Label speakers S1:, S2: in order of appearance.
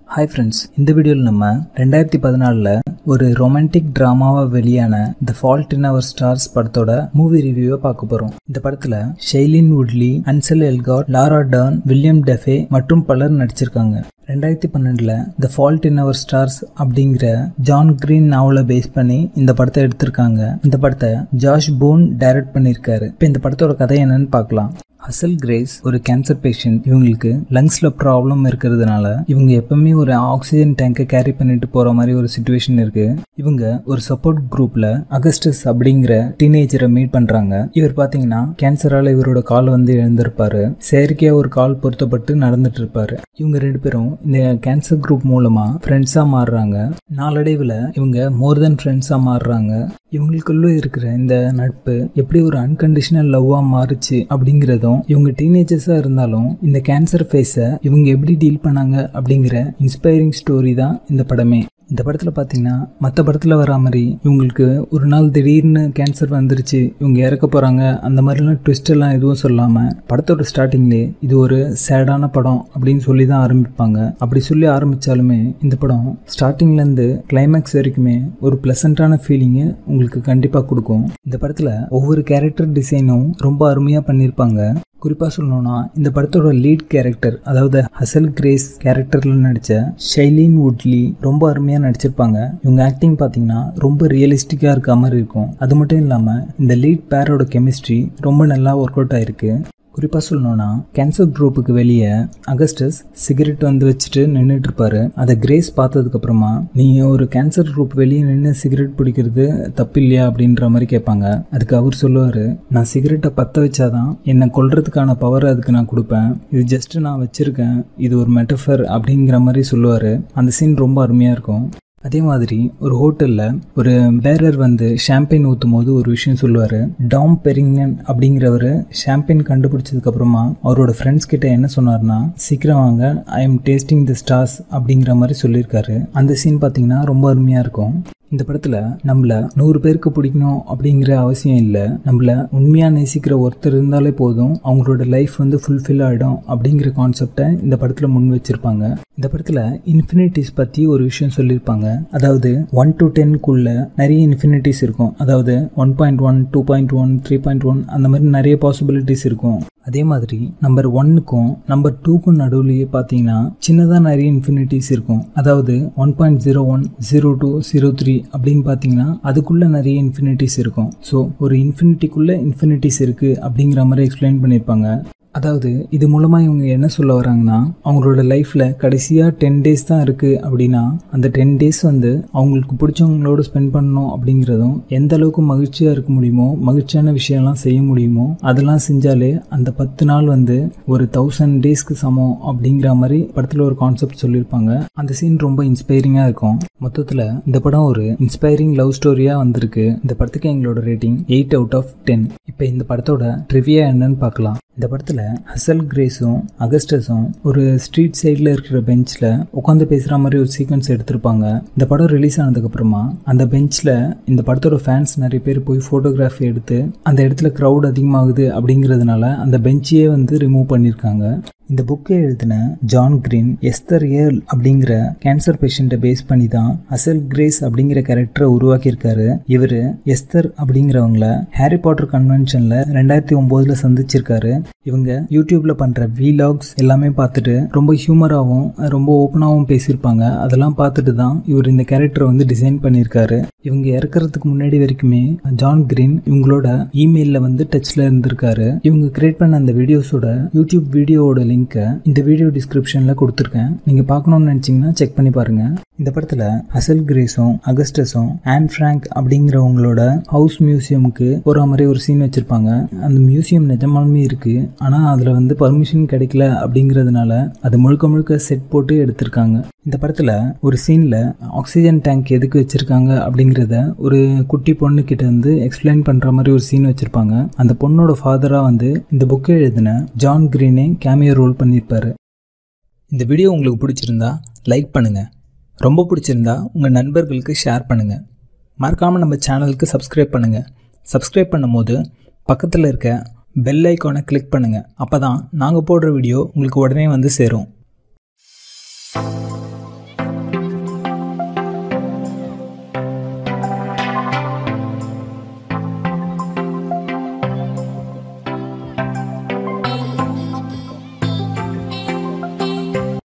S1: hi friends இந்த வீடியோவில் நம்ம ரெண்டாயிரத்தி பதினாலில் ஒரு ரொமான்டிக் ட்ராமாவாக வெளியான the fault in our stars படத்தோட மூவி ரிவ்யூவை பார்க்க போகிறோம் இந்த படத்தில் Shailene Woodley Ansel Elgort Laura Dern Willem Dafoe மற்றும் பலர் நடிச்சிருக்காங்க ரெண்டாயிரத்தி பன்னெண்டில் the fault in our stars அப்படிங்கிற ஜான் கிரீன் நாவலை பேஸ் பண்ணி இந்த படத்தை எடுத்திருக்காங்க இந்த படத்தை ஜாஷ் போன் டைரக்ட் பண்ணியிருக்காரு இப்போ இந்த படத்தோட கதை என்னன்னு பார்க்கலாம் ஹசல் கிரேஸ் ஒரு கேன்சர் பேஷண்ட் இவங்களுக்கு லங்ஸ்ல ப்ராப்ளம் இருக்கிறதுனால இவங்க எப்பவுமே ஒரு ஆக்சிஜன் டேங்கை கேரி பண்ணிட்டு போற மாதிரி ஒரு சுச்சுவேஷன் இருக்கு இவங்க ஒரு சப்போர்ட் குரூப்ல அகஸ்டஸ் அப்படிங்கிற டீனேஜரை மீட் பண்றாங்க இவர் பாத்தீங்கன்னா கேன்சரால இவரோட கால் வந்து இழந்திருப்பாரு செயற்கையா ஒரு கால் பொருத்தப்பட்டு நடந்துட்டு இருப்பாரு இவங்க ரெண்டு பேரும் இந்த கேன்சர் குரூப் மூலமா ஃப்ரெண்ட்ஸா மாறுறாங்க நாளடைவில் இவங்க மோர் தென் ஃப்ரெண்ட்ஸா மாறுறாங்க இவங்களுக்குள்ள இருக்கிற இந்த நட்பு எப்படி ஒரு அன்கண்டிஷனல் லவ்வா மாறுச்சு அப்படிங்கிறதும் இவங்க டீனேஜர்ஸாக இருந்தாலும் இந்த கேன்சர் ஃபேஸை இவங்க எப்படி டீல் பண்ணாங்க அப்படிங்கிற இன்ஸ்பைரிங் ஸ்டோரி தான் இந்த படமே இந்த படத்தில் பார்த்தீங்கன்னா மற்ற படத்தில் வரா மாதிரி இவங்களுக்கு ஒரு நாள் திடீர்னு கேன்சர் வந்துருச்சு இவங்க இறக்க போகிறாங்க அந்த மாதிரிலாம் ட்விஸ்ட் எல்லாம் எதுவும் சொல்லாமல் படத்தோட ஸ்டார்டிங்லேயே இது ஒரு சேடான படம் அப்படின்னு சொல்லி தான் ஆரம்பிப்பாங்க அப்படி சொல்லி ஆரம்பித்தாலுமே இந்த படம் ஸ்டார்டிங்லேருந்து கிளைமேக்ஸ் வரைக்குமே ஒரு ப்ளசண்ட்டான ஃபீலிங்கு உங்களுக்கு கண்டிப்பாக கொடுக்கும் இந்த படத்தில் ஒவ்வொரு கேரக்டர் டிசைனும் ரொம்ப அருமையாக பண்ணியிருப்பாங்க குறிப்பாக சொல்லணும்னா இந்த படத்தோட லீட் கேரக்டர் அதாவது ஹசல் கிரேஸ் கேரக்டரில் நடித்த ஷைலின் வுட்லி ரொம்ப அருமையாக நடிச்சிருப்பாங்க இவங்க ஆக்டிங் பார்த்தீங்கன்னா ரொம்ப ரியலிஸ்டிக்காக இருக்க மாதிரி இருக்கும் அது மட்டும் இல்லாமல் இந்த லீட் பேரோட கெமிஸ்ட்ரி ரொம்ப நல்லா ஒர்க் அவுட் ஆயிருக்கு குறிப்பாக சொல்லணும்னா கேன்சர் குரூப்புக்கு வெளியே அகஸ்டஸ் சிகரெட் வந்து வச்சுட்டு நின்றுட்டு இருப்பாரு அதை கிரேஸ் பார்த்ததுக்கப்புறமா நீங்கள் ஒரு கேன்சர் குரூப் வெளியே நின்று சிகரெட் பிடிக்கிறது தப்பு இல்லையா அப்படின்ற மாதிரி கேட்பாங்க அதுக்கு அவர் சொல்லுவார் நான் சிகரெட்டை பற்ற வச்சாதான் என்னை கொல்றதுக்கான பவர் அதுக்கு நான் கொடுப்பேன் இது ஜஸ்ட் நான் வச்சுருக்கேன் இது ஒரு மெட்டஃபர் அப்படிங்கிற மாதிரி சொல்லுவார் அந்த சீன் ரொம்ப அருமையாக இருக்கும் அதே மாதிரி ஒரு ஹோட்டலில் ஒரு பேரர் வந்து ஷாம்பெயின் ஊற்றும் போது ஒரு விஷயம் சொல்லுவார் டாம் பெரிங்கன் அப்படிங்கிறவர் ஷாம்பெயின் கண்டுபிடிச்சதுக்கப்புறமா அவரோட ஃப்ரெண்ட்ஸ் கிட்ட என்ன சொன்னார்னா சீக்கிரம் வாங்க I am tasting the stars அப்படிங்கிற மாதிரி சொல்லியிருக்காரு அந்த சீன் பார்த்தீங்கன்னா ரொம்ப அருமையாக இருக்கும் இந்த படத்தில் நம்மளை நூறு பேருக்கு பிடிக்கணும் அப்படிங்கிற அவசியம் இல்லை நம்மளை உண்மையாக நேசிக்கிற ஒருத்தர் இருந்தாலே போதும் அவங்களோட லைஃப் வந்து ஃபுல்ஃபில் ஆகிடும் அப்படிங்கிற கான்செப்டை இந்த படத்தில் முன் வச்சுருப்பாங்க இந்த படத்தில் இன்ஃபினிட்டிஸ் பற்றி ஒரு விஷயம் சொல்லியிருப்பாங்க அதாவது ஒன் டு டென்க்குள்ள நிறைய இன்ஃபினிட்டிஸ் இருக்கும் அதாவது one point one two point one three point one அந்த மாதிரி நிறைய பாசிபிலிட்டிஸ் இருக்கும் அதே மாதிரி நம்பர் ஒன்னுக்கும் நம்பர் டூக்கும் நடுவுலையே பார்த்தீங்கன்னா சின்னதாக நிறைய இன்ஃபினிட்டிஸ் இருக்கும் அதாவது one point zero one zero two zero three அப்படின்னு பார்த்தீங்கன்னா அதுக்குள்ளே நிறைய இன்ஃபினிட்டிஸ் இருக்கும் ஸோ ஒரு இன்ஃபினிட்டிக்குள்ளே இன்ஃபினிட்டிஸ் இருக்குது அப்படிங்கிற மாதிரி எக்ஸ்பிளைன் பண்ணியிருப்பாங்க அதாவது இது மூலமாக இவங்க என்ன சொல்ல வராங்கன்னா அவங்களோட லைஃப்பில் கடைசியாக டென் டேஸ் தான் இருக்குது அப்படின்னா அந்த டென் டேஸ் வந்து அவங்களுக்கு பிடிச்சவங்களோட ஸ்பெண்ட் பண்ணணும் அப்படிங்கிறதும் எந்த அளவுக்கு மகிழ்ச்சியாக இருக்க முடியுமோ மகிழ்ச்சியான விஷயம்லாம் செய்ய முடியுமோ அதெல்லாம் செஞ்சாலே அந்த பத்து நாள் வந்து ஒரு தௌசண்ட் டேஸ்க்கு சமம் அப்படிங்கிற மாதிரி படத்தில் ஒரு கான்செப்ட் சொல்லியிருப்பாங்க அந்த சீன் ரொம்ப இன்ஸ்பைரிங்காக இருக்கும் மொத்தத்தில் இந்த படம் ஒரு இன்ஸ்பைரிங் லவ் ஸ்டோரியாக வந்திருக்கு இந்த படத்துக்கு எங்களோட rating eight out of ten இப்போ இந்த படத்தோட ட்ரிவியா என்னன்னு பார்க்கலாம் இந்த படத்தில் ஹசல் கிரேஸும் அகஸ்டஸும் ஒரு ஸ்ட்ரீட் சைடில் இருக்கிற பெஞ்சில் உட்காந்து பேசுகிற மாதிரி ஒரு சீக்வன்ஸ் எடுத்திருப்பாங்க இந்த படம் ரிலீஸ் ஆனதுக்கப்புறமா அந்த பெஞ்சில் இந்த படத்தோட ஃபேன்ஸ் நிறைய பேர் போய் ஃபோட்டோகிராஃபி எடுத்து அந்த இடத்துல க்ரௌட் அதிகமாகுது அப்படிங்கிறதுனால அந்த பெஞ்சையே வந்து ரிமூவ் பண்ணியிருக்காங்க இந்த புக்கை எழுதின ஜான் கிரீன் எஸ்தர் ஏர்ல் அப்படிங்கிற கேன்சர் பேஷண்ட்டை பேஸ் பண்ணி தான் அசல் கிரேஸ் அப்படிங்கிற கேரக்டரை உருவாக்கியிருக்காரு இவர் எஸ்தர் அப்படிங்கிறவங்கள ஹாரி பாட்டர் கன்வென்ஷனில் ரெண்டாயிரத்தி ஒம்போதில் சந்திச்சிருக்காரு இவங்க யூடியூப்ல பண்ற வீலாக்ஸ் எல்லாமே பார்த்துட்டு ரொம்ப ஹியூமராகவும் ரொம்ப ஓப்பனாகவும் பேசியிருப்பாங்க அதெல்லாம் பார்த்துட்டு தான் இவர் இந்த கேரக்டரை வந்து டிசைன் பண்ணியிருக்காரு இவங்க இறக்குறதுக்கு முன்னாடி வரைக்குமே ஜான் கிரீன் இவங்களோட இமெயிலில் வந்து டச்சில் இருந்திருக்காரு இவங்க கிரியேட் பண்ண அந்த வீடியோஸோட யூடியூப் வீடியோவோட லிங்க்கை இந்த வீடியோ டிஸ்கிரிப்ஷனில் கொடுத்துருக்கேன் நீங்கள் பார்க்கணும்னு நினச்சிங்கன்னா செக் பண்ணி பாருங்கள் இந்த படத்தில் அசல் கிரேஸும் அகஸ்டஸும் ஆன் ஃப்ராங்க் அப்படிங்கிறவங்களோட ஹவுஸ் மியூசியமுக்கு போகிற மாதிரி ஒரு சீன் வச்சுருப்பாங்க அந்த மியூசியம் நிஜமாலுமே இருக்குது ஆனால் அதில் வந்து பர்மிஷன் கிடைக்கல அப்படிங்கிறதுனால அது முழுக்க முழுக்க செட் போட்டு எடுத்திருக்காங்க இந்த படத்தில் ஒரு சீனில் ஆக்சிஜன் டேங்க் எதுக்கு வச்சுருக்காங்க அப்படிங்கிறத ஒரு குட்டி பொண்ணு கிட்ட இருந்து எக்ஸ்பிளைன் பண்ணுற மாதிரி ஒரு சீன் வச்சுருப்பாங்க அந்த பொண்ணோட ஃபாதராக வந்து இந்த புக்கை எழுதின ஜான் கிரீனே கேமியோ ரோல் பண்ணியிருப்பாரு இந்த வீடியோ உங்களுக்கு பிடிச்சிருந்தா லைக் பண்ணுங்கள் ரொம்ப பிடிச்சிருந்தா உங்கள் நண்பர்களுக்கு ஷேர் பண்ணுங்கள் மறக்காமல் நம்ம சேனலுக்கு சப்ஸ்கிரைப் பண்ணுங்கள் சப்ஸ்கிரைப் பண்ணும்போது பக்கத்தில் இருக்க பெல் ஐக்கானை கிளிக் பண்ணுங்கள் அப்போ தான் நாங்கள் போடுற வீடியோ உங்களுக்கு உடனே வந்து சேரும்